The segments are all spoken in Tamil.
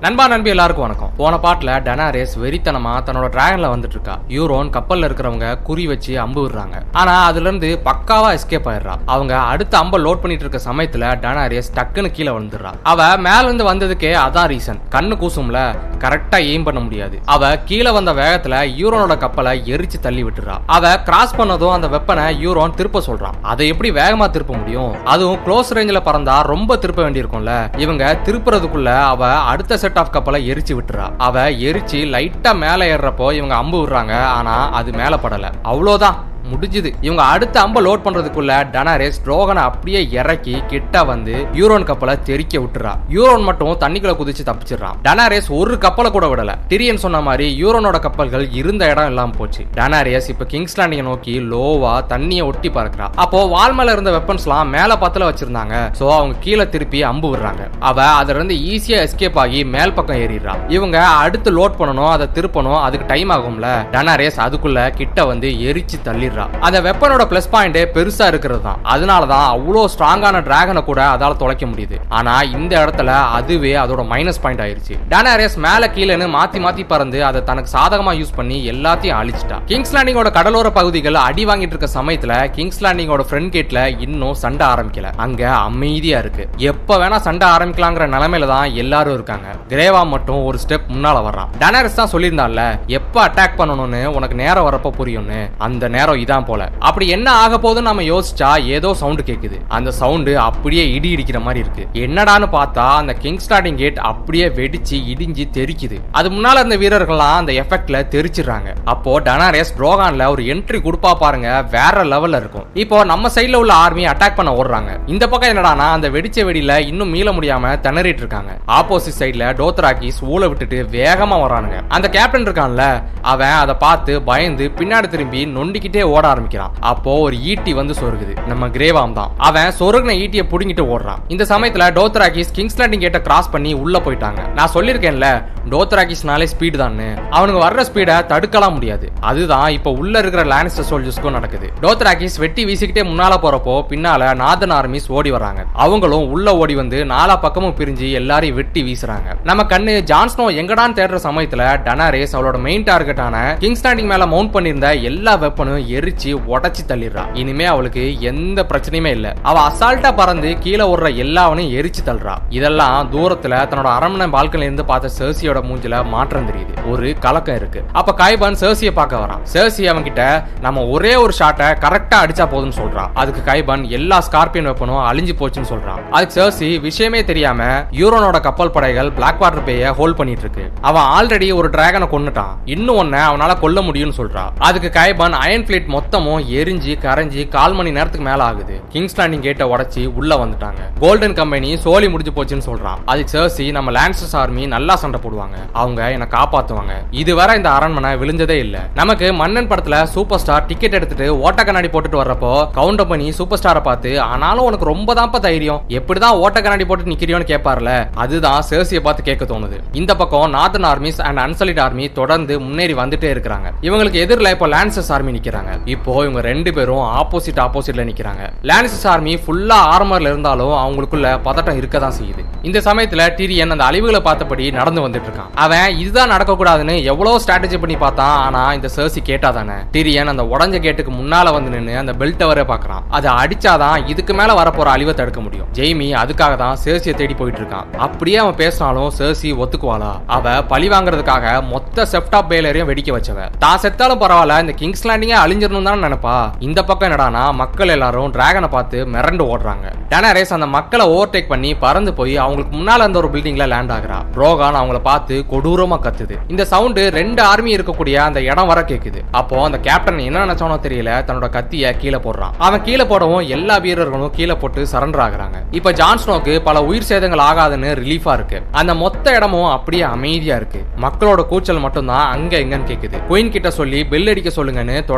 நண்பா நண்பி எல்லாருக்கும் வணக்கம் போன பாட்டுல டனாரேஸ் வெறித்தனமா தன்னோட டிராகன்ல வந்துட்டு இருக்கா யூரோன் கப்பல்ல இருக்கிறவங்க குறி வச்சு அம்பு விடுறாங்க ஆனா அதுல இருந்து பக்காவா எஸ்கேப் ஆயிடுறா அவங்க அடுத்த அம்ப லோட் பண்ணிட்டு இருக்க சமயத்துல டனாரேஸ் டக்குன்னு கீழே வந்துடுறா அவ மேல இருந்து வந்ததுக்கே அதான் ரீசன் கண்ணு கூசும்ல கரெக்டா எய்ம் பண்ண முடியாது அவ கீழே வந்த வேகத்துல யூரோனோட கப்பலை எரிச்சு தள்ளி விட்டுறா அவ கிராஸ் பண்ணதும் அந்த வெப்பனை யூரோன் திருப்ப சொல்றான் அதை எப்படி வேகமா திருப்ப முடியும் அதுவும் க்ளோஸ் ரேஞ்சில பறந்தா ரொம்ப திருப்ப வேண்டியிருக்கும்ல இவங்க திருப்புறதுக்குள்ள அவ அடுத்த செட் ஆஃப் கப்பலை எரிச்சு விட்டுறா அவ எரிச்சு லைட்டா மேல ஏறுறப்போ இவங்க அம்பு விடுறாங்க ஆனா அது மேல படல அவ்வளவுதான் முடிஞ்சுது இவங்க அடுத்த அம்ப லோட் பண்றதுக்குள்ள டனாரேஸ் ட்ரோகனை அப்படியே இறக்கி கிட்ட வந்து யூரோன் கப்பலை தெறிக்க விட்டுறா யூரோன் மட்டும் தண்ணிக்குள்ள குதிச்சு தப்பிச்சிடறான் டனாரேஸ் ஒரு கப்பலை கூட விடல டிரியன் சொன்ன மாதிரி யூரோனோட கப்பல்கள் இருந்த இடம் இல்லாம போச்சு டனாரேஸ் இப்ப கிங்ஸ் லேண்டிங்கை நோக்கி லோவா தண்ணியை ஒட்டி பறக்குறா அப்போ வால் மேல இருந்த வெப்பன்ஸ்லாம் மேல பத்துல வச்சிருந்தாங்க சோ அவங்க கீழே திருப்பி அம்பு விடுறாங்க அவ அதுல இருந்து ஈஸியா எஸ்கேப் ஆகி மேல் பக்கம் ஏறிடுறா இவங்க அடுத்து லோட் பண்ணணும் அதை திருப்பணும் அதுக்கு டைம் ஆகும்ல டனாரேஸ் அதுக்குள்ள கிட்ட வந்து எரிச்சு தள்ளிடுறா அந்த வெப்பனோட பிளஸ் பாயிண்ட் பெருசா இருக்கிறது தான் அதனாலதான் அவ்வளோ ஸ்ட்ராங்கான டிராகனை கூட அதால தொலைக்க முடியுது ஆனா இந்த இடத்துல அதுவே அதோட மைனஸ் பாயிண்ட் ஆயிருச்சு டனாரேஸ் மேல கீழேன்னு மாத்தி மாத்தி பறந்து அதை தனக்கு சாதகமா யூஸ் பண்ணி எல்லாத்தையும் அழிச்சிட்டா கிங்ஸ் லேண்டிங்கோட கடலோர பகுதிகள் அடி வாங்கிட்டு இருக்க சமயத்துல கிங்ஸ் லேண்டிங்கோட ஃப்ரண்ட் கேட்ல இன்னும் சண்டை ஆரம்பிக்கல அங்க அமைதியா இருக்கு எப்ப வேணா சண்டை ஆரம்பிக்கலாங்கிற நிலைமையில தான் எல்லாரும் இருக்காங்க கிரேவா மட்டும் ஒரு ஸ்டெப் முன்னால வர்றான் டனாரஸ் தான் சொல்லியிருந்தான்ல எப்ப அட்டாக் பண்ணணும்னு உனக்கு நேரம் வரப்ப புரியும்னு அந்த நேரம் இதான் போல அப்படி என்ன ஆக போகுதுன்னு நம்ம யோசிச்சா ஏதோ சவுண்ட் கேக்குது அந்த சவுண்டு அப்படியே இடி இடிக்கிற மாதிரி இருக்கு என்னடான்னு பார்த்தா அந்த கிங் ஸ்டார்டிங் கேட் அப்படியே வெடிச்சு இடிஞ்சு தெரிக்குது அது முன்னால இருந்த வீரர்கள்லாம் அந்த எஃபெக்ட்ல தெரிச்சிடுறாங்க அப்போ டனாரேஸ் ட்ரோகான்ல ஒரு என்ட்ரி கொடுப்பா பாருங்க வேற லெவல்ல இருக்கும் இப்போ நம்ம சைடுல உள்ள ஆர்மி அட்டாக் பண்ண ஓடுறாங்க இந்த பக்கம் என்னடானா அந்த வெடிச்ச வெடியில இன்னும் மீள முடியாம திணறிட்டு இருக்காங்க ஆப்போசிட் சைடுல டோத்ராக்கிஸ் ஊழ விட்டுட்டு வேகமா வரானுங்க அந்த கேப்டன் இருக்கான்ல அவன் அதை பார்த்து பயந்து பின்னாடி திரும்பி நொண்டிக்கிட்டே ஓட ஆரம்பிக்கிறான் அப்போ ஒரு ஈட்டி வந்து சொருகுது நம்ம கிரேவாம் தான் அவன் சொருகின ஈட்டியை புடுங்கிட்டு ஓடுறான் இந்த சமயத்துல டோத்ராக்கிஸ் கிங்ஸ் லேண்டிங் கேட்ட கிராஸ் பண்ணி உள்ள போயிட்டாங்க நான் சொல்லியிருக்கேன்ல டோத்ராக்கிஸ்னாலே ஸ்பீடு தான் அவனுக்கு வர்ற ஸ்பீடை தடுக்கலாம் முடியாது அதுதான் இப்போ உள்ள இருக்கிற லானிஸ்டர் சோல்ஜர்ஸ்க்கும் நடக்குது டோத்ராக்கிஸ் வெட்டி வீசிக்கிட்டே முன்னால போறப்போ பின்னால நாதன் ஆர்மிஸ் ஓடி வராங்க அவங்களும் உள்ள ஓடி வந்து நாலா பக்கமும் பிரிஞ்சு எல்லாரையும் வெட்டி வீசுறாங்க நம்ம கண்ணு ஜான்ஸ்னோ எங்கடான்னு தேடுற சமயத்துல டனாரேஸ் அவளோட மெயின் டார்கெட்டான கிங் ஸ்டாண்டிங் மேல மவுண்ட் பண்ணியிருந்த எல்லா வெப்பனும் எரிச்சு உடச்சி தள்ளிடுறா இனிமே அவளுக்கு எந்த பிரச்சனையுமே இல்ல அவ அசால்ட்டா பறந்து கீழே ஓடுற எல்லாவனையும் எரிச்சு தள்ளுறா இதெல்லாம் தூரத்துல தன்னோட அரண்மனை பால்கனில இருந்து பார்த்த சர்சியோட மூஞ்சில மாற்றம் தெரியுது ஒரு கலக்கம் இருக்கு அப்ப கைபான் சர்சியை பார்க்க வரான் சர்சி அவன் கிட்ட நம்ம ஒரே ஒரு ஷாட்டை கரெக்டா அடிச்சா போதும்னு சொல்றான் அதுக்கு கைபான் எல்லா ஸ்கார்பியன் வெப்பனும் அழிஞ்சு போச்சுன்னு சொல்றான் அதுக்கு சர்சி விஷயமே தெரியாம யூரோனோட கப்பல் படைகள் பிளாக் வாட்டர் பேய ஹோல்ட் பண்ணிட்டு இருக்கு அவன் ஆல்ரெடி ஒரு டிராகனை கொன்னுட்டான் இன்னும் ஒன்ன அவனால கொல்ல முடியும்னு சொல்றான் அதுக்கு கைபான் அயன் பிளேட் மொத்தமும் எரிஞ்சு கரைஞ்சி கால் மணி நேரத்துக்கு மேல ஆகுது கிங்ஸ் லேண்டிங் கேட்டை உடைச்சி உள்ள வந்துட்டாங்க கோல்டன் கம்பெனி சோலி முடிஞ்சு போச்சுன்னு சொல்றான் அதுக்கு சர்சி நம்ம லான்சஸ் ஆர்மி நல்லா சண்டை போடுவாங்க அவங்க என்ன காப்பாத்துவாங்க இதுவரை இந்த அரண்மனை விழுந்ததே இல்ல நமக்கு மன்னன் படத்துல சூப்பர் ஸ்டார் டிக்கெட் எடுத்துட்டு ஓட்ட கண்ணாடி போட்டுட்டு வர்றப்போ கவுண்டர் பண்ணி சூப்பர் ஸ்டாரை பார்த்து ஆனாலும் உனக்கு ரொம்ப தான்ப்பா தைரியம் எப்படிதான் ஓட்ட கண்ணாடி போட்டு நிக்கிறியோன்னு கேட்பார்ல அதுதான் சர்சியை பார்த்து கேட்க தோணுது இந்த பக்கம் northern armies and Unsullied army தொடர்ந்து முன்னேறி வந்துட்டே இருக்காங்க இவங்களுக்கு எதிரில் இப்போ லான்சஸ் ஆர்மி நிக்கிறாங்க இப்போ இவங்க ரெண்டு பேரும் ஆப்போசிட் ஆப்போசிட்ல நிக்கிறாங்க லான்சஸ் ஆர்மி ஃபுல்லா ஆர்மர்ல இருந்தாலும் அவங்களுக்குள்ள பதட்டம் இருக்க தான் செய்யுது இந்த சமயத்துல டிரியன் அந்த அழிவுகளை பார்த்தபடி நடந்து வந்துட்டு இருக்கான் அவன் இதுதான் நடக்கக்கூடாதுன்னு எவ்வளவு ஸ்ட்ராட்டஜி பண்ணி பார்த்தான் ஆனா இந்த சர்சி கேட்டாதானே டிரியன் அந்த உடஞ்ச கேட்டுக்கு முன்னால வந்து நின்று அந்த பெல்ட் வர பாக்குறான் அதை அடிச்சாதான் இதுக்கு மேல வரப்போற அழிவை தடுக்க முடியும் ஜெய்மி அதுக்காக தான் சேர்சியை தேடி போயிட்டு இருக்கான் அப்படியே அவன் பேசினாலும் சேர்சி ஒத்துக்குவாளா அவ பழி வாங்குறதுக்காக மொத்த செப்டாப் பேலரையும் வெடிக்க வச்சவ தான் செத்தாலும் பரவாயில்ல இந்த கிங்ஸ் லேண்டிங்கே அழிஞ்சிடணும் தான் நினைப்பா இந்த பக்கம் என்னடானா மக்கள் எல்லாரும் டிராகனை பார்த்து மிரண்டு ஓடுறாங்க டனரேஸ் அந்த மக்களை ஓவர்டேக் பண்ணி பறந்து போய் அவங்களுக்கு முன்னால இருந்த ஒரு பில்டிங்ல லேண்ட் ஆகுறா ரோகான் அவங்கள பார்த்து கொடூரமா கத்துது இந்த சவுண்டு ரெண்டு ஆர்மி இருக்கக்கூடிய அந்த இடம் வர கேக்குது அப்போ அந்த கேப்டன் என்ன நினைச்சானோ தெரியல தன்னோட கத்திய கீழே போடுறான் அவன் கீழே போடவும் எல்லா வீரர்களும் கீழே போட்டு சரண்டர் ஆகுறாங்க இப்ப ஜான்ஸ்னோக்கு பல உயிர் சேதங்கள் ஆகாதுன்னு ரிலீஃபா இருக்கு அந்த மொத்த இடமும் அப்படியே அமைதியா இருக்கு மக்களோட கூச்சல் மட்டும்தான் அங்க எங்கன்னு கேக்குது குயின் கிட்ட சொல்லி பெல் அடிக்க சொல்லுங்கன்னு தொடர்ந்து கேட்டு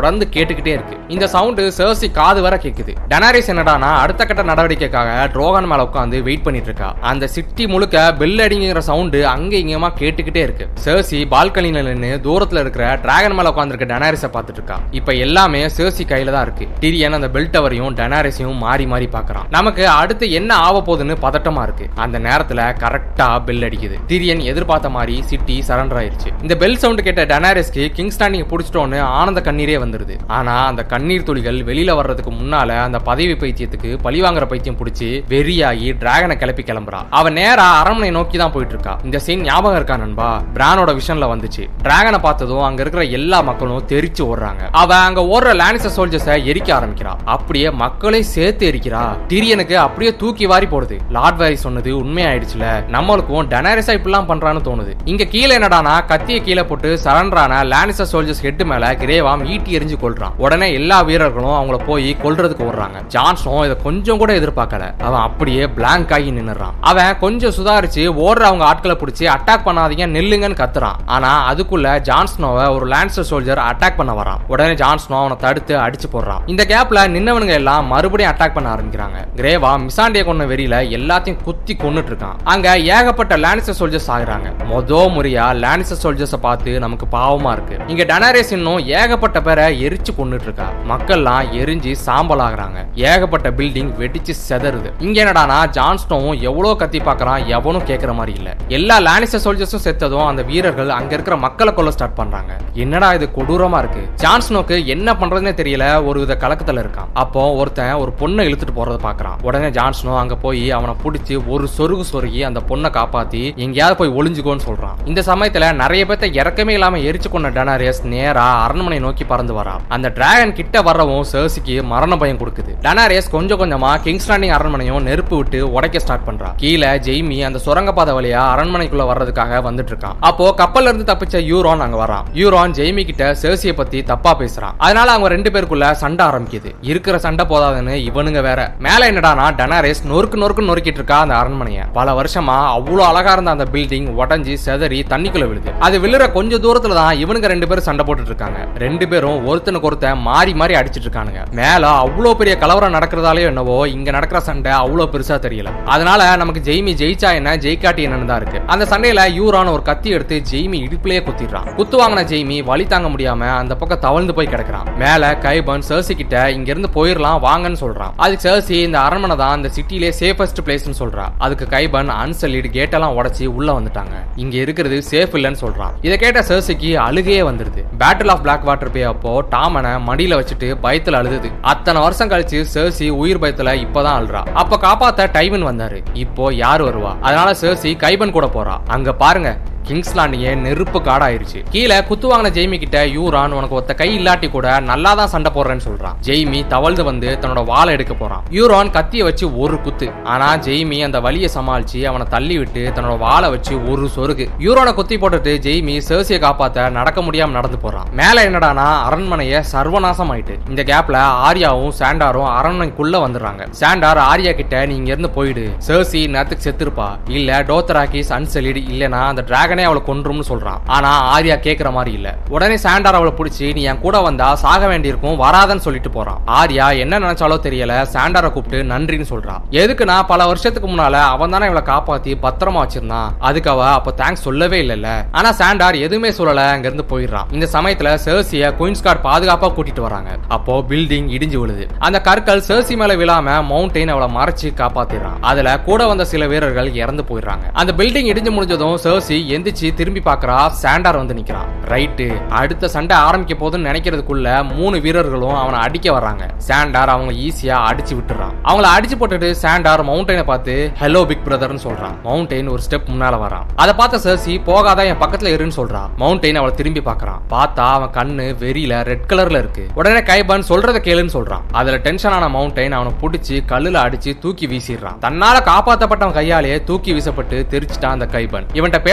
கேட்டுக்கிட்டே இருக்கு இந்த சவுண்டு சர்சி காது வர கேக்குது டனாரிஸ் என்னடானா அடுத்த கட்ட நடவடிக்கைக்காக ட்ரோகன் மேல உட்காந்து வெயிட் பண்ணிட்டு இருக்கா அந்த சிட்டி முழுக்க பெல் அடிங்கிற சவுண்டு அங்க இங்கமா கேட்டுக்கிட்டே இருக்கு சர்சி பால்கனில நின்னு தூரத்துல இருக்கிற டிராகன் மேல உட்காந்துருக்க டனாரிஸ பார்த்துட்டு இருக்கா இப்ப எல்லாமே சர்சி கையில தான் இருக்கு டிரியன் அந்த பெல் டவரையும் டனாரிஸையும் மாறி மாறி பாக்குறான் நமக்கு அடுத்து என்ன ஆக போகுதுன்னு பதட்டமா இருக்கு அந்த நேரத்துல கரெக்டா பெல் அடிக்குது டிரியன் எதிர்பார்த்த மாதிரி சிட்டி சரண்டர் ஆயிருச்சு இந்த பெல் சவுண்ட் கேட்ட டனாரிஸ்க்கு கிங் ஸ்டாண்டிங் பிடிச்சிட்டோன்னு ஆனந்த கண்ணீரே வந்துருது ஆனா அந்த கண்ணீர் துளிகள் வெளியில வர்றதுக்கு முன்னால அந்த பதவி பைத்தியத்துக்கு பழிவாங்குற பைத்தியம் பிடிச்சி வெறியாகி டிராகனை கிளப்பி கிளம்புறா அவன் நேரா அரண்மனை நோக்கி தான் போயிட்டு இருக்கா இந்த சீன் ஞாபகம் இருக்கா நண்பா பிரானோட விஷன்ல வந்துச்சு டிராகனை பார்த்ததும் அங்க இருக்கிற எல்லா மக்களும் தெரிச்சு ஓடுறாங்க அவ அங்க ஓடுற லானிச சோல்ஜர்ஸ எரிக்க ஆரம்பிக்கிறா அப்படியே மக்களை சேர்த்து எரிக்கிறா டிரியனுக்கு அப்படியே தூக்கி வாரி போடுது லார்ட் வாரி சொன்னது உண்மையாயிடுச்சுல நம்மளுக்கும் டனாரிசா இப்படிலாம் பண்றான்னு தோணுது இங்க கீழே என்னடானா கத்திய கீழே போட்டு சரண்டரான லானிச சோல்ஜர்ஸ் ஹெட் மேல கிரேவாம் ஈட்டி எரிஞ்சு கொள்றான் உடனே எல்லா வீரர்களும் அவங்கள போய் கொல்றதுக்கு ஓடுறாங்க ஜான்சனும் இதை கொஞ்சம் கூட எதிர்பார்க்கல அவன் அப்படியே பிளாங்க் ஆகி நின்னுறான் அவன் கொஞ்சம் சுதாரிச்சு ஓடுற அவங்க ஆட்களை பிடிச்சி அட்டாக் பண்ணாதீங்க நில்லுங்கன்னு கத்துறான் ஆனா அதுக்குள்ள ஜான்ஸ்னோவை ஒரு லான்சர் சோல்ஜர் அட்டாக் பண்ண வரான் உடனே ஜான்ஸ்னோ அவனை தடுத்து அடிச்சு போடுறான் இந்த கேப்ல நின்னவனுங்க எல்லாம் மறுபடியும் அட்டாக் பண்ண ஆரம்பிக்கிறாங்க கிரேவா மிசாண்டிய கொண்ட வெறியில எல்லாத்தையும் குத்தி கொன்னுட்டு இருக்கான் அங்க ஏகப்பட்ட லானிசர் சோல்ஜர்ஸ் ஆகுறாங்க மொத முறையா லானிசர் சோல்ஜர்ஸ பார்த்து நமக்கு பாவமா இருக்கு இங்க டனாரேஸ் இன்னும் ஏகப்பட்ட பேரை எரிச்சு கொன்னுட்டு இருக்கா மக்கள்லாம் எரிஞ்சு சாம்பல் ஆகுறாங்க ஏகப்பட்ட பில்டிங் வெடிச்சு செதறுது இங்க என்னடானா ஜான்ஸ்டோவும் எவ்வளவு கத்தி பார்க்கறான் எவனும் கேட்கற மாதிரி இல்ல எல்லா லானிசர் சோல்ஜர்ஸும் செத்ததும் அந்த வீரர்கள் அங்க இருக்கிற மக்களை கொல்ல ஸ்டார்ட் பண்றாங்க என்னடா இது கொடூரமா இருக்கு ஜான்ஸ்னோக்கு என்ன பண்றதுனே தெரியல ஒரு வித கலக்கத்துல இருக்கான் அப்போ ஒருத்தன் ஒரு பொண்ணை இழுத்துட்டு போறத பாக்குறான் உடனே ஜான்ஸ்னோ அங்க போய் அவனை பிடிச்சி ஒரு சொருகு சொருகி அந்த பொண்ணை காப்பாத்தி எங்கேயாவது போய் ஒளிஞ்சுக்கோன்னு சொல்றான் இந்த சமயத்துல நிறைய பேர்த்த இறக்கமே இல்லாம எரிச்சு கொண்ட டனாரியஸ் நேரா அரண்மனை நோக்கி பறந்து வரான் அந்த டிராகன் கிட்ட வர்றவும் சர்சிக்கு மரண பயம் கொடுக்குது டனாரியஸ் கொஞ்சம் கொஞ்சமா கிங்ஸ்டாண்டிங் அரண்மனையும் நெருப்பு விட்டு உடைக்க ஸ்டார்ட் பண்றா கீழே ஜெய்மி அந்த சுரங்கப்பாதை வழியா அரண்மனைக்குள்ள வர்றதுக்காக வந்துட்டு இருக்கான் அப்போ கப்பல்ல இருந்து தப்பிச்ச யூரான் அங்க வரான் யூரான் ஜெய்மி கிட்ட சர்சிய பத்தி தப்பா பேசுறான் அதனால அவங்க ரெண்டு பேருக்குள்ள சண்டை ஆரம்பிக்குது இருக்கிற சண்டை போதாதுன்னு இவனுங்க வேற மேல என்னடானா டனாரேஸ் நொறுக்கு நொறுக்கு நொறுக்கிட்டு இருக்கா அந்த அரண்மனைய பல வருஷமா அவ்வளவு அழகா இருந்த அந்த பில்டிங் உடஞ்சி செதறி தண்ணிக்குள்ள விழுது அது விழுற கொஞ்ச தூரத்துல தான் இவனுங்க ரெண்டு பேரும் சண்டை போட்டுட்டு இருக்காங்க ரெண்டு பேரும் ஒருத்தனுக்கு ஒருத்தன் மாறி மாறி அடிச்சிட்டு இருக்கானுங்க மேல அவ்வளவு பெரிய கலவரம் நடக்கிறதாலே என்னவோ இங்க நடக்கிற சண்டை அவ்வளவு பெருசா தெரியல அதனால நமக்கு ஜெய்மி ஜெயிச்சா என்ன ஜெயிக்காட்டி என்னன்னு தான் இருக்கு அந்த சண்டையில யூரான் ஒரு கத்தி எடுத்து ஜெய்மி இடுப்புலயே குத்திடுறான் குத்து வாங்கின ஜெய்மி வழி தாங்க முடியாம அந்த பக்கம் தவழ்ந்து போய் கிடக்குறான் மேல கைபன் சர்சி கிட்ட இங்க இருந்து போயிடலாம் வாங்கன்னு சொல்றான் அதுக்கு சர்சி இந்த அரண்மனை தான் இந்த சிட்டிலே சேஃபஸ்ட் பிளேஸ்னு சொல்றா அதுக்கு கைபன் அன்சலிட் கேட் எல்லாம் உடைச்சி உள்ள வந்துட்டாங்க இங்க இருக்கிறது சேஃப் இல்லைன்னு சொல்றான் இதை கேட்ட சர்சிக்கு அழுகையே வந்துருது பேட்டில் ஆஃப் பிளாக் வாட்டர் பே அப்போ டாமனை மடியில வச்சுட்டு பயத்துல அழுதுது அத்தனை வருஷம் கழிச்சு சர்சி உயிர் பயத்துல இப்பதான் அழுறா அப்ப காப்பாத்த டைவன் வந்தாரு இப்போ யார் வருவா அதனால சர்சி கைபன் கூட போறா அங்க பாருங்க கிங்ஸ்லாண்டியே நெருப்பு காடாயிருச்சு கீழே குத்து வாங்கின ஜெய்மி கிட்ட யூரான் உனக்கு ஒத்த கை இல்லாட்டி கூட நல்லா தான் சண்டை போடுறேன்னு சொல்றான் ஜெய்மி தவழ்ந்து வந்து தன்னோட வாளை எடுக்க போறான் யூரான் கத்திய வச்சு ஒரு குத்து ஆனா ஜெய்மி அந்த வலியை சமாளிச்சு அவனை தள்ளி விட்டு தன்னோட வாளை வச்சு ஒரு சொருகு யூரோனை குத்தி போட்டுட்டு ஜெய்மி சர்சியை காப்பாத்த நடக்க முடியாம நடந்து போறான் மேல என்னடானா அரண்மனைய சர்வநாசம் ஆயிட்டு இந்த கேப்ல ஆர்யாவும் சாண்டாரும் அரண்மனைக்குள்ள வந்துடுறாங்க சாண்டார் ஆர்யா கிட்ட நீ இங்க இருந்து போயிடு சர்சி நேரத்துக்கு செத்துருப்பா இல்ல டோத்தராக்கிஸ் அன்சலிட் இல்லனா அந்த டிராகனே அவளை கொன்றும்னு சொல்றான் ஆனா ஆர்யா கேக்குற மாதிரி இல்ல உடனே சாண்டார் அவளை பிடிச்சி நீ என் கூட வந்தா சாக வேண்டியிருக்கும் வராதன்னு சொல்லிட்டு போறான் ஆர்யா என்ன நினைச்சாலோ தெரியல சாண்டாரை கூப்பிட்டு நன்றின்னு சொல்றான் எதுக்குன்னா பல வருஷத்துக்கு முன்னால அவன் தானே இவளை காப்பாத்தி பத்திரமா வச்சிருந்தான் அதுக்கு அவ அப்ப தேங்க்ஸ் சொல்லவே இல்லைல்ல ஆனா சாண்டார் எதுவுமே சொல்லல அங்க இருந்து போயிடுறான் இந்த சமயத்துல சர்சிய குயின்ஸ்கார்ட் பாதுகாப்பா கூட்டிட்டு வராங்க அப்போ பில்டிங் இடிஞ்சு விழுது அந்த கற்கள் சர்சி மேல விழாம மவுண்டைன் அவளை மறைச்சு காப்பாத்திடுறான் அதுல கூட வந்த சில வீரர்கள் இறந்து போயிடுறாங்க அந்த பில்டிங் இடிஞ்சு முடிஞ்சதும் சர்சி எந்திரிச்சு திரும்பி பாக்குறா சாண்டார் வந்து நிக்கிறான் ரைட்டு அடுத்த சண்டை ஆரம்பிக்க போதுன்னு நினைக்கிறதுக்குள்ள மூணு வீரர்களும் அவனை அடிக்க வர்றாங்க சாண்டார் அவங்க ஈஸியா அடிச்சு விட்டுறான் அவங்கள அடிச்சு போட்டுட்டு சாண்டார் மவுண்டைனை பார்த்து ஹலோ பிக் பிரதர்னு சொல்றான் மவுண்டைன் ஒரு ஸ்டெப் முன்னால வரான் அதை பார்த்த சர்சி போகாத என் பக்கத்துல இருன்னு சொல்றான் மவுண்டைன் அவளை திரும்பி பாக்குறான் பார்த்தா அவன் கண்ணு வெறியில ரெட் கலர்ல இருக்கு உடனே கைபன் சொல்றத கேளுன்னு சொல்றான் அதுல டென்ஷன் ஆன மவுண்டைன் அவனை புடிச்சு கல்லுல அடிச்சு தூக்கி வீசிடுறான் தன்னால காப்பாத்தப்பட்டவன் கையாலேயே தூக்கி வீசப்பட்டு தெரிச்சிட்டான் அந்த கைபன் இவன்ட்ட பேசினா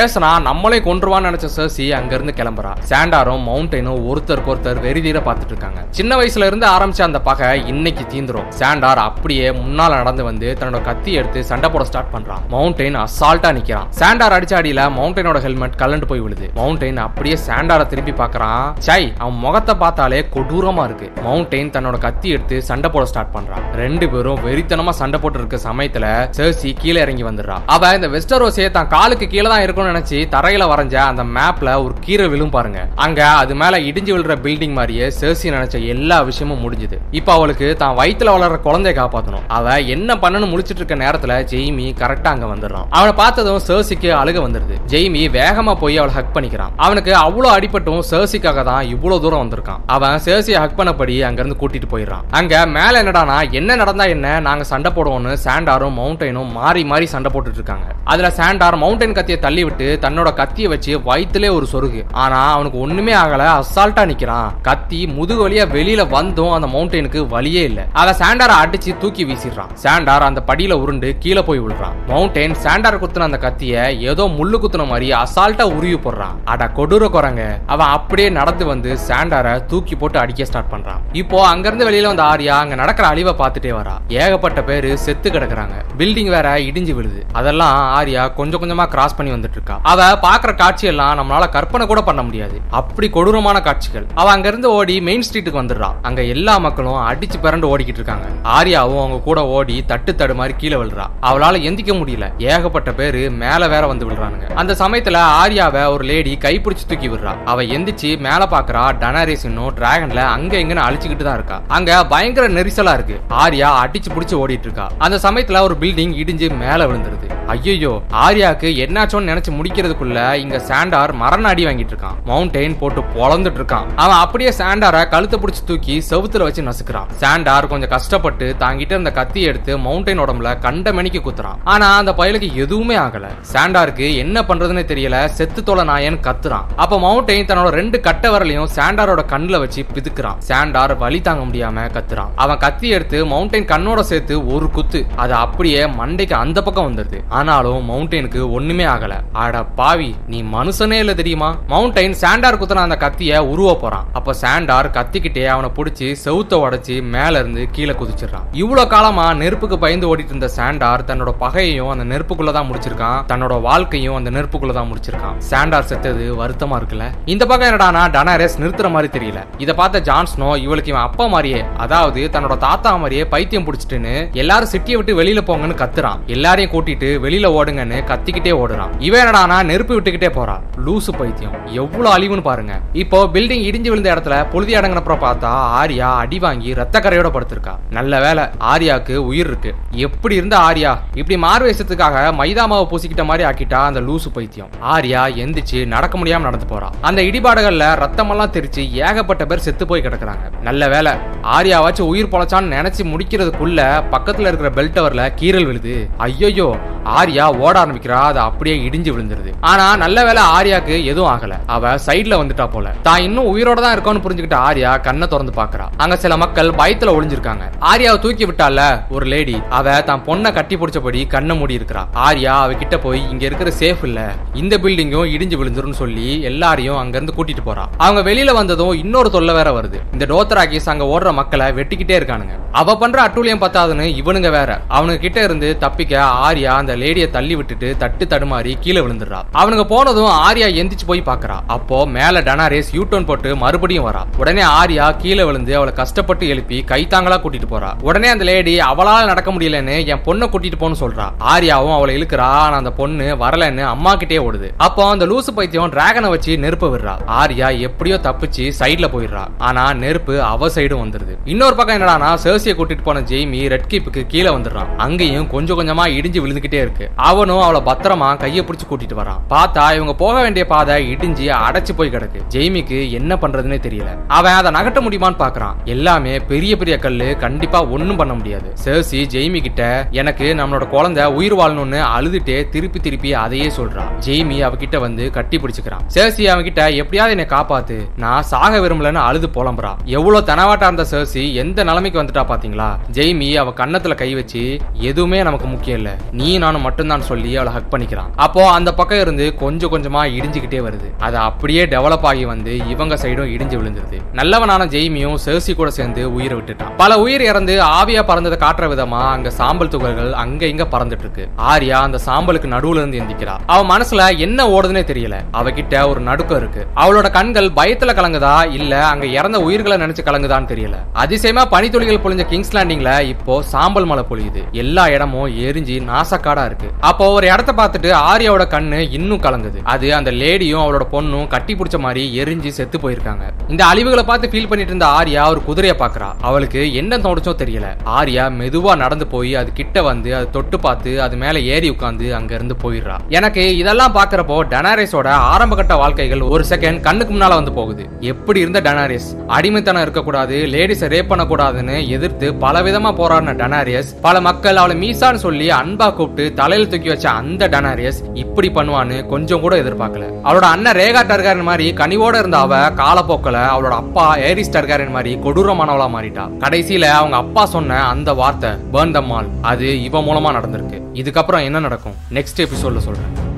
நம்மளே கொன்றுவான்னு நினைச்ச சர்சி அங்க இருந்து கிளம்புறா சாண்டாரும் மவுண்டனும் ஒருத்தருக்கு ஒருத்தர் வெறிதீர பார்த்துட்டு இருக்காங்க சின்ன வயசுல இருந்து ஆரம்பிச்ச அந்த பகை இன்னைக்கு தீந்துரும் சாண்டார் அப்படியே முன்னால நடந்து வந்து தன்னோட கத்தி எடுத்து சண்டை போட ஸ்டார்ட் பண்றான் மவுண்டைன் அசால்ட்டா நிக்கிறான் சாண்டார் அடிச்ச அடியில மவுண்டனோட ஹெல்மெட் கலண்டு போய் விழுது மவுண்டைன் அப்படியே சாண்டாரை திருப்பி பார்க்கறான் சை அவன் முகத்தை பார்த்தாலே கொடூரமா இருக்கு மவுண்டைன் தன்னோட கத்தி எடுத்து சண்டை போட ஸ்டார்ட் பண்றான் ரெண்டு பேரும் வெறித்தனமா சண்டை போட்டு இருக்க சமயத்துல சர்சி கீழே இறங்கி வந்துடுறா அவ இந்த வெஸ்டரோஸே தான் காலுக்கு கீழே தான் இருக்கும்னு நினைச்சு தரையில வரைஞ்ச அந்த மேப்ல ஒரு கீரை விழும் பாருங்க அங்க அது மேல இடிஞ்சு விழுற பில்டிங் மாதிரியே சர்சி நினைச்ச எல்லா விஷயமும் முடிஞ்சுது இப்ப அவளுக்கு தான் வயித்துல வளர்ற குழந்தைய காப்பாத்தணும் அவ என்ன பண்ணணும் முடிச்சிட்டு இருக்க நேரத்துல ஜெய்மி கரெக்டா அங்க வந்துடுறான் அவனை பார்த்ததும் சர்சிக்கு அழுக வந்துருது ஜெய்மி வேகமா போய் அவளை ஹக் பண்ணிக்கிறான் அவனுக்கு அவ்வளவு அடிபட்டும் சர்சிக்காக தான் இவ்வளவு தூரம் வந்திருக்கான் அவன் சர்சியை ஹக் பண்ணபடி அங்க இருந்து கூட்டிட்டு போயிடுறான் அங்க மேல என்னடானா என்ன நடந்தா என்ன நாங்க சண்டை போடுவோம்னு சாண்டாரும் மவுண்டனும் மாறி மாறி சண்டை போட்டுட்டு இருக்காங்க அதுல சாண்டார் மவுண்டன் கத்தியை தள்ளி விட்டு தன்னோட கத்தியை வச்சு வயிற்றுலே ஒரு சொருகு ஆனா அவனுக்கு ஒண்ணுமே ஆகல அசால்ட்டா நிக்கிறான் கத்தி முதுகு வழியா வெளியில வந்தும் அந்த மவுண்டனுக்கு வழியே இல்ல அவன் சாண்டாரை அடிச்சு தூக்கி வீசிடுறான் சாண்டார் அந்த படியில உருண்டு கீழே போய் விழுறான் மவுண்டன் சாண்டார் குத்துன அந்த கத்திய ஏதோ முள்ளு குத்துன மாதிரி அசால்ட்டா உருவி போடுறான் அட கொடூர குரங்க அவன் அப்படியே நடந்து வந்து சாண்டாரை தூக்கி போட்டு அடிக்க ஸ்டார்ட் பண்றான் இப்போ அங்கிருந்து வெளியில வந்த ஆரியா அங்க நடக்கிற அழிவை பார்த்துட்டே வரா ஏகப்பட்ட பேரு செத்து கிடக்குறாங்க பில்டிங் வேற இடிஞ்சு விழுது அதெல்லாம் ஆரியா கொஞ்சம் கொஞ்சமா கிராஸ் பண்ணி வந்துட்டு இருக்கா அவ பாக்குற காட்சி எல்லாம் நம்மளால கற்பனை கூட பண்ண முடியாது அப்படி கொடூரமான காட்சிகள் அவ அங்க இருந்து ஓடி மெயின் ஸ்ட்ரீட்டுக்கு வந்துடுறா அங்க எல்லா மக்களும் அடிச்சு பிறண்டு ஓடிக்கிட்டு இருக்காங்க ஆரியாவும் அவங்க கூட ஓடி தட்டு தடு மாதிரி கீழே விழுறா அவளால எந்திக்க முடியல ஏகப்பட்ட பேரு மேல வேற வந்து விழுறானுங்க அந்த சமயத்துல ஆரியாவை ஒரு லேடி கைப்பிடிச்சு தூக்கி விடுறா அவ எந்திரிச்சு மேல பாக்குறா டனாரிஸ் இன்னும் டிராகன்ல அங்க இங்கன்னு அழிச்சுக்கிட்டு தான் இருக்கா அங்க பயங்கர நெரிசலா இருக்கு ஆரியா அடிச்சு புடிச்சு ஓடிட்டு இருக்கா அந்த சமயத்துல ஒரு பில்டிங் இடிஞ்சு மேல விழுந்துருது ஐயோ ஆரியாக்கு என்னாச்சோன்னு நினைச்சு முடிக்கிறதுக்குள்ள இங்க சாண்டார் மரண அடி வாங்கிட்டு இருக்கான் மவுண்டெயின் போட்டு பொழந்துட்டு இருக்கான் அவன் அப்படியே சாண்டார கழுத்தை பிடிச்சு தூக்கி செவுத்துல வச்சு நசுக்குறான் சாண்டார் கொஞ்சம் கஷ்டப்பட்டு தாங்கிட்ட இருந்த கத்தி எடுத்து மவுண்டைன் உடம்புல கண்ட மணிக்கு குத்துறான் ஆனா அந்த பயலுக்கு எதுவுமே ஆகல சாண்டாருக்கு என்ன பண்றதுன்னு தெரியல செத்து தொலை நாயன் கத்துறான் அப்ப மவுண்டைன் தன்னோட ரெண்டு கட்ட வரலையும் சாண்டாரோட கண்ணுல வச்சு பிதுக்குறான் சாண்டார் வலி தாங்க முடியாம கத்துறான் அவன் கத்தி எடுத்து மவுண்டைன் கண்ணோட சேர்த்து ஒரு குத்து அது அப்படியே மண்டைக்கு அந்த பக்கம் வந்துருது ஆனாலும் மவுண்டைனுக்கு ஒண்ணுமே ஆகல அட பாவி நீ மனுஷனே இல்ல தெரியுமா மவுண்டைன் சாண்டார் குத்துன அந்த கத்திய உருவ போறான் அப்ப சாண்டார் கத்திக்கிட்டே அவனை புடிச்சு செவுத்த உடைச்சு மேல இருந்து கீழே குதிச்சிடுறான் இவ்வளவு காலமா நெருப்புக்கு பயந்து ஓடிட்டு இருந்த சாண்டார் தன்னோட பகையையும் அந்த நெருப்புக்குள்ளதான் முடிச்சிருக்கான் தன்னோட வாழ்க்கையும் அந்த நெருப்புக்குள்ளதான் முடிச்சிருக்கான் சாண்டார் செத்தது வருத்தமா இருக்குல்ல இந்த பக்கம் என்னடானா டனாரஸ் நிறுத்துற மாதிரி தெரியல இத பார்த்த ஜான்ஸ்னோ இவளுக்கு இவன் அப்பா மாதிரியே அதாவது தன்னோட தாத்தா மாதிரியே பைத்தியம் பிடிச்சிட்டுன்னு எல்லாரும் சிட்டியை விட்டு வெளியில போங்கன்னு கத்துறான் எல்லாரையும் கூட்டிட்டு வெளியில ஓடுங்கன்னு கத்திக்கிட்டே ஓடுறான் இவன் என்னடானா நெருப்பு விட்டுக்கிட்டே போறா லூசு பைத்தியம் எவ்வளவு அழிவுன்னு பாருங்க இப்போ பில்டிங் இடிஞ்சு விழுந்த இடத்துல புழுதி அடங்கினப்புறம் பார்த்தா ஆரியா அடி வாங்கி ரத்த கரையோட படுத்திருக்கா நல்ல வேலை ஆரியாக்கு உயிர் இருக்கு எப்படி இருந்த ஆரியா இப்படி மாறு வேஷத்துக்காக மைதா மாவை பூசிக்கிட்ட மாதிரி ஆக்கிட்டா அந்த லூசு பைத்தியம் ஆரியா எந்திரிச்சு நடக்க முடியாம நடந்து போறா அந்த இடிபாடுகள்ல ரத்தமெல்லாம் தெரிச்சு ஏகப்பட்ட பேர் செத்து போய் கிடக்குறாங்க நல்ல வேலை ஆரியாவாச்சும் உயிர் பொழைச்சான்னு நினைச்சு முடிக்கிறதுக்குள்ள பக்கத்துல இருக்கிற பெல் டவர்ல கீறல் விழுது ஐயோ ஆரியா ஓட ஆரம்பிக்கிறா அது அப்படியே இடிஞ்சு விழுந்துருது ஆனா நல்ல வேலை ஆரியாக்கு எதுவும் ஆகல அவ சைடுல வந்துட்டா போல தான் இன்னும் உயிரோட தான் இருக்கோன்னு புரிஞ்சுக்கிட்ட ஆரியா கண்ணை திறந்து பாக்குறா அங்க சில மக்கள் பயத்துல ஒளிஞ்சிருக்காங்க ஆரியாவை தூக்கி விட்டால ஒரு லேடி அவ தான் பொண்ணை கட்டி பிடிச்சபடி கண்ணை மூடி இருக்கிறா ஆரியா அவ கிட்ட போய் இங்க இருக்கிற சேஃப் இல்ல இந்த பில்டிங்கும் இடிஞ்சு விழுந்துரும் சொல்லி எல்லாரையும் அங்க இருந்து கூட்டிட்டு போறா அவங்க வெளியில வந்ததும் இன்னொரு தொல்லை வேற வருது இந்த டோத்தராகிஸ் அங்க ஓடுற மக்களை வெட்டிக்கிட்டே இருக்கானுங்க அவ பண்ற அட்டூழியம் பத்தாதுன்னு இவனுங்க வேற அவனுங்க கிட்ட இருந்து தப்பிக்க ஆரியா அந்த லேடிய தள்ளி விட்டுட்டு தட்டு தடுமாறி கீழே விழுந்துடுறா அவனுங்க போனதும் ஆரியா எந்திரிச்சு போய் பாக்குறா அப்போ மேல டனாரேஸ் யூ டர்ன் போட்டு மறுபடியும் வரா உடனே ஆரியா கீழே விழுந்து அவளை கஷ்டப்பட்டு எழுப்பி கைத்தாங்களா கூட்டிட்டு போறா உடனே அந்த லேடி அவளால நடக்க முடியலன்னு என் பொண்ணை கூட்டிட்டு போன்னு சொல்றா ஆரியாவும் அவளை இழுக்கிறா ஆனா அந்த பொண்ணு வரலன்னு அம்மா கிட்டே ஓடுது அப்போ அந்த லூசு பைத்தியம் டிராகனை வச்சு நெருப்பு விடுறா ஆரியா எப்படியோ தப்பிச்சு சைடுல போயிடுறா ஆனா நெருப்பு அவ சைடும் வந்துருது இன்னொரு பக்கம் என்னடானா சர்சியை கூட்டிட்டு போன ஜெய்மி ரெட் கீப்புக்கு கீழே வந்துடுறான் அங்கேயும் கொஞ்சம் கொஞ்சமா இடிஞ்சு விழுந்துகிட்டே இருக்கு அவனும் அவளை பத்திரமா கையை பிடிச்சு கூட்டிட்டு வரான் பார்த்தா இவங்க போக வேண்டிய பாதை இடிஞ்சு அடைச்சு போய் கிடக்கு ஜெய்மிக்கு என்ன பண்றதுன்னே தெரியல அவன் அதை நகட்ட முடியுமான்னு பாக்குறான் எல்லாமே பெரிய பெரிய கல்லு கண்டிப்பா ஒண்ணும் பண்ண முடியாது சர்சி ஜெய்மி கிட்ட எனக்கு நம்மளோட குழந்தை உயிர் வாழணும்னு அழுதுட்டே திருப்பி திருப்பி அதையே சொல்றான் ஜெய்மி அவகிட்ட வந்து கட்டி பிடிச்சுக்கிறான் சர்சி அவகிட்ட எப்படியாவது என்னை காப்பாத்து நான் சாக விரும்பலன்னு அழுது புலம்புறா எவ்வளவு தனவாட்டா இருந்த சர்சி எந்த நிலைமைக்கு வந்துட்டா பாத்தீங்களா ஜெய்மி அவ கன்னத்துல கை வச்சு எதுவுமே நமக்கு முக்கியம் இல்ல நீ நானும் மட்டும்தான் சொல்லி அவளை ஹக் பண்ணிக்கிறான் அப்போ அந்த பக்கம் இருந்து இருந்து கொஞ்சம் கொஞ்சமா இடிஞ்சுக்கிட்டே வருது அது அப்படியே டெவலப் ஆகி வந்து இவங்க சைடும் இடிஞ்சு விழுந்துருது நல்லவனான ஜெய்மியும் சேர்சி கூட சேர்ந்து உயிரை விட்டுட்டான் பல உயிர் இறந்து ஆவியா பறந்ததை காட்டுற விதமா அங்க சாம்பல் துகள்கள் அங்க இங்க பறந்துட்டு இருக்கு ஆர்யா அந்த சாம்பலுக்கு நடுவுல இருந்து எந்திக்கிறா அவ மனசுல என்ன ஓடுதுன்னே தெரியல அவகிட்ட ஒரு நடுக்கம் இருக்கு அவளோட கண்கள் பயத்துல கலங்குதா இல்ல அங்க இறந்த உயிர்களை நினைச்சு கலங்குதான்னு தெரியல அதிசயமா பனித்துளிகள் பொழிஞ்ச கிங்ஸ் லேண்டிங்ல இப்போ சாம்பல் மலை பொழியுது எல்லா இடமும் எரிஞ்சு நாசக்காடா இருக்கு அப்போ ஒரு இடத்த பார்த்துட்டு ஆர்யாவோட கண்ணு இன்னும் கலங்குது அது அந்த லேடியும் அவளோட பொண்ணும் கட்டி பிடிச்ச மாதிரி எரிஞ்சு செத்து போயிருக்காங்க இந்த அழிவுகளை பார்த்து ஃபீல் பண்ணிட்டு இருந்த ஆர்யா ஒரு குதிரையை பாக்குறா அவளுக்கு என்ன தோணுச்சோ தெரியல ஆர்யா மெதுவா நடந்து போய் அது கிட்ட வந்து அது தொட்டு பார்த்து அது மேல ஏறி உட்காந்து அங்க இருந்து போயிடுறா எனக்கு இதெல்லாம் பாக்குறப்போ டனாரேஸோட ஆரம்ப கட்ட வாழ்க்கைகள் ஒரு செகண்ட் கண்ணுக்கு முன்னால வந்து போகுது எப்படி இருந்த டனாரேஸ் அடிமைத்தனம் இருக்கக்கூடாது லேடிஸை ரேப் பண்ணக்கூடாதுன்னு எதிர்த்து பல விதமா போராடின டனாரியஸ் பல மக்கள் அவளை மீசான்னு சொல்லி அன்பா கூப்பிட்டு தலையில தூக்கி வச்ச அந்த டனாரியஸ் இப்படி பண்ணுவான்னு கொஞ்சம் கூட எதிர்பார்க்கல அவளோட அண்ணன் ரேகா டர்காரன் மாதிரி கனிவோட இருந்த அவ காலப்போக்கில் அவளோட அப்பா ஏரிஸ் டர்காரன் மாதிரி கொடூரமானவளா மாறிட்டா கடைசியில அவங்க அப்பா சொன்ன அந்த வார்த்தை பேர்ன் த மால் அது இவ மூலமா நடந்திருக்கு இதுக்கப்புறம் என்ன நடக்கும் நெக்ஸ்ட் எபிசோட்ல சொல்றேன்